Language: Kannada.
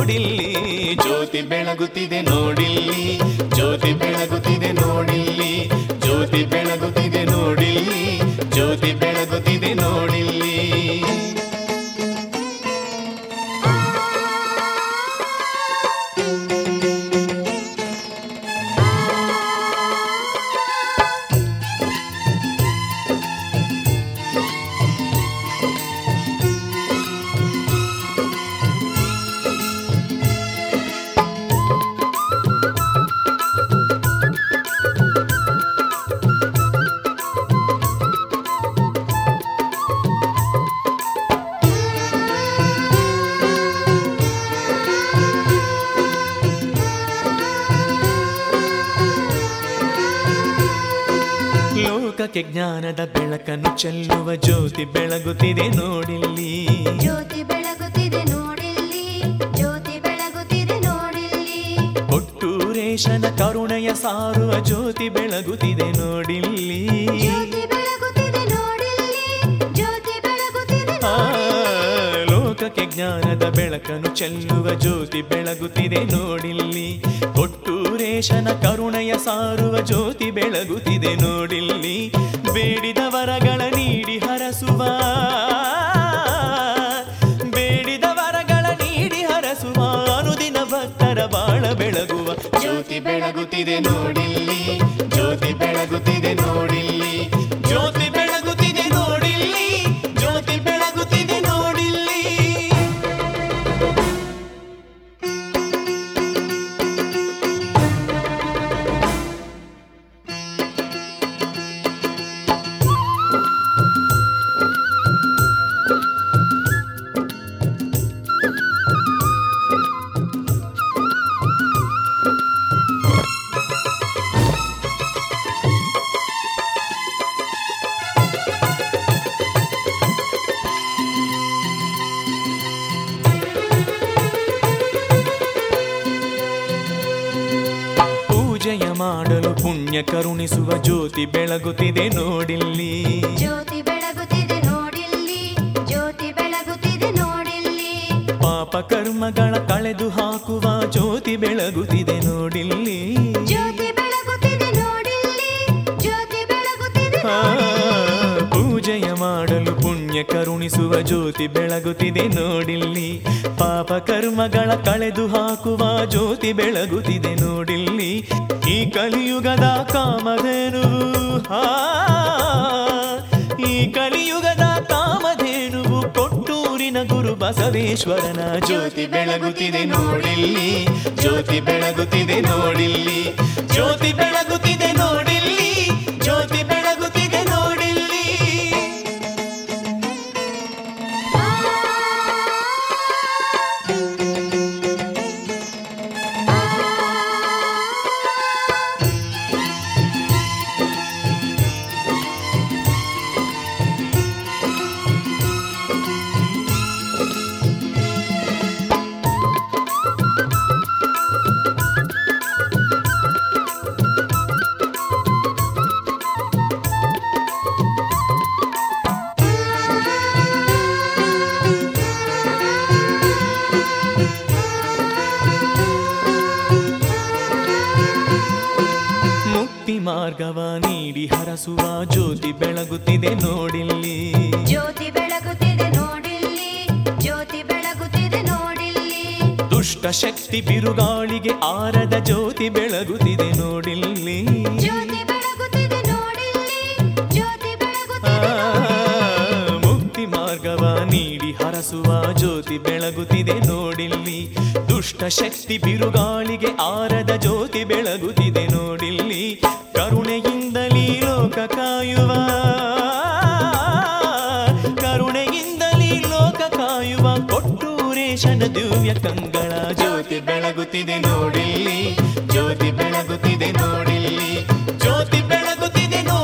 ನೋಡಿಲ್ಲಿ ಜ್ಯೋತಿ ಬೆಳಗುತ್ತಿದೆ ನೋಡಿಲ್ಲಿ ಜ್ಯೋತಿ ಬೆಳಗುತ್ತಿದೆ ನೋಡಿಲ್ಲಿ ಜ್ಯೋತಿ ಬೆಳಗುತ್ತಿದೆ ನೋಡಿಲ್ಲಿ ಜ್ಯೋತಿ ಬೆಳಗುತ್ತಿದೆ ನೋಡಿಲ್ಲಿ ಲೋಕಕ್ಕೆ ಜ್ಞಾನದ ಬೆಳಕನ್ನು ಚೆಲ್ಲುವ ಜ್ಯೋತಿ ಬೆಳಗುತ್ತಿದೆ ನೋಡಿಲ್ಲಿ ಜ್ಯೋತಿ ಬೆಳಗುತ್ತಿದೆ ನೋಡಿಲ್ಲಿ ಜ್ಯೋತಿ ಬೆಳಗುತ್ತಿದೆ ನೋಡಿಲ್ಲಿ ಕೊಟ್ಟೂರೇಶನ ಕರುಣೆಯ ಸಾರುವ ಜ್ಯೋತಿ ಬೆಳಗುತ್ತಿದೆ ನೋಡಿಲ್ಲಿ ಜ್ಯೋತಿ ಬೆಳಗುತ್ತಿದೆ ನೋಡಿಲ್ಲಿ ಜ್ಯೋತಿ ಬೆಳಗುತ್ತಿದೆ ಆ, ಲೋಕಕ್ಕೆ ಜ್ಞಾನದ ಬೆಳಕನ್ನು ಚೆಲ್ಲುವ ಜ್ಯೋತಿ ಬೆಳಗುತ್ತಿದೆ ನೋಡಿಲ್ಲಿ ಕೊಟ್ಟೂರೇಶನ ಕರುಣೆಯ ಸಾರುವ ಜ್ಯೋತಿ ಬೆಳಗುತ್ತಿದೆ ನೋಡಿಲ್ಲಿ ಬೇಡಿದ ವರಗಳ ನೀಡಿ ಹರಸುವ ಬೇಡಿದ ವರಗಳ ನೀಡಿ ಹರಸುವ ಅನುದಿನ ಭಕ್ತರ ಬಾಳ ಬೆಳಗುವ ಜ್ಯೋತಿ ಬೆಳಗುತ್ತಿದೆ ನೋಡಿಲ್ಲಿ ಜ್ಯೋತಿ ಬೆಳಗುತ್ತಿದೆ ನೋಡಿಲ್ಲಿ ಜ್ಯೋತಿ ಬೆಳಗುತ್ತಿದೆ ನೋಡಿಲ್ಲಿ ಜ್ಯೋತಿ ಬೆಳಗುತ್ತಿದೆ ನೋಡಿಲ್ಲಿ ಪೂಜೆಯ ಮಾಡಲು ಪುಣ್ಯ ಕರುಣಿಸುವ ಜ್ಯೋತಿ ಬೆಳಗುತ್ತಿದೆ ನೋಡಿಲ್ಲಿ ಜ್ಯೋತಿ ಬೆಳಗುತ್ತಿದೆ ನೋಡಿಲ್ಲಿ ಜ್ಯೋತಿ ಬೆಳಗುತ್ತಿದೆ ನೋಡಿಲ್ಲಿ ಪಾಪ ಕರ್ಮಗಳ ಕಳೆದು ಹಾಕುವ ಜ್ಯೋತಿ ಬೆಳಗುತ್ತಿದೆ ನೋಡಿಲ್ಲಿ ಜ್ಯೋತಿ ಬೆಳಗುತ್ತಿದೆ ನೋಡಿಲ್ಲಿ ಜ್ಯೋತಿ ಬೆಳಗುತ್ತಿದೆ ಆ, ಪೂಜೆಯ ಮಾಡಲು ಪುಣ್ಯ ಕರುಣಿಸುವ ಜ್ಯೋತಿ ಬೆಳಗುತ್ತಿದೆ ನೋಡಿಲ್ಲಿ ಪಾಪ ಕರ್ಮಗಳ ಕಳೆದು ಹಾಕುವ ಜ್ಯೋತಿ ಬೆಳಗುತ್ತಿದೆ ನೋಡಿಲ್ಲಿ ಈ ಕಲಿಯುಗದ ಕಾಮಧೇನು ಆ, ಈ ಕಲಿಯುಗದ ಕಾಮಧೇನುವು ಕೊಟ್ಟೂರಿನ ಗುರು ಬಸವೇಶ್ವರನ ಜ್ಯೋತಿ ಬೆಳಗುತ್ತಿದೆ ನೋಡಿಲ್ಲಿ ಜ್ಯೋತಿ ಬೆಳಗುತ್ತಿದೆ ನೋಡಿಲ್ಲಿ ಜ್ಯೋತಿ ಬೆಳಗುತ್ತಿದೆ ನೋಡಿಲ್ಲಿ ಜ್ಯೋತಿ ಬೆಳಗುತ್ತಿದೆ ನೋಡಿಲ್ಲಿ ಮುಕ್ತಿ ಮಾರ್ಗವ ನೀಡಿ ಹರಸುವ ಜ್ಯೋತಿ ಬೆಳಗುತ್ತಿದೆ ನೋಡಿಲ್ಲಿ ಜ್ಯೋತಿ ಬೆಳಗುತ್ತಿದೆ ನೋಡಿಲ್ಲಿ ಜ್ಯೋತಿ ಬೆಳಗುತ್ತಿದೆ ನೋಡಿಲ್ಲಿ ದುಷ್ಟ ಶಕ್ತಿ ಬಿರುಗಾಳಿಗೆ ಆರದ ಜ್ಯೋತಿ ಬೆಳಗುತ್ತಿದೆ ನೋಡಿಲ್ಲಿ ಜ್ಯೋತಿ ಬೆಳಗುತ್ತಿದೆ ನೋಡಿಲ್ಲಿ ಜ್ಯೋತಿ ಆ, ಬೆಳಗುತ್ತಿದೆ ಮುಕ್ತಿ ಮಾರ್ಗವ ನೀಡಿ ಹರಸುವ ಜ್ಯೋತಿ ಬೆಳಗುತ್ತಿದೆ ನೋಡಿಲ್ಲಿ ದುಷ್ಟ ಶಕ್ತಿ ಬಿರುಗಾಳಿಗೆ ಆರದ ಜ್ಯೋತಿ ಬೆಳಗುತ್ತಿದೆ ನೋಡಿಲ್ಲಿ ಕರುಣೆಯಿಂದಲೀ ಲೋಕ ಕಾಯುವ ಕರುಣೆಯಿಂದಲೀ ಲೋಕ ಕಾಯುವ ಕೊಟ್ಟೂರೇಶನ ದಿವ್ಯ ಕಂಗಳ ಜ್ಯೋತಿ ಬೆಳಗುತ್ತಿದೆ ನೋಡಿಲ್ಲಿ ಜ್ಯೋತಿ ಬೆಳಗುತ್ತಿದೆ ನೋಡಿಲ್ಲಿ ಜ್ಯೋತಿ ಬೆಳಗುತ್ತಿದೆ ನೋಡಿ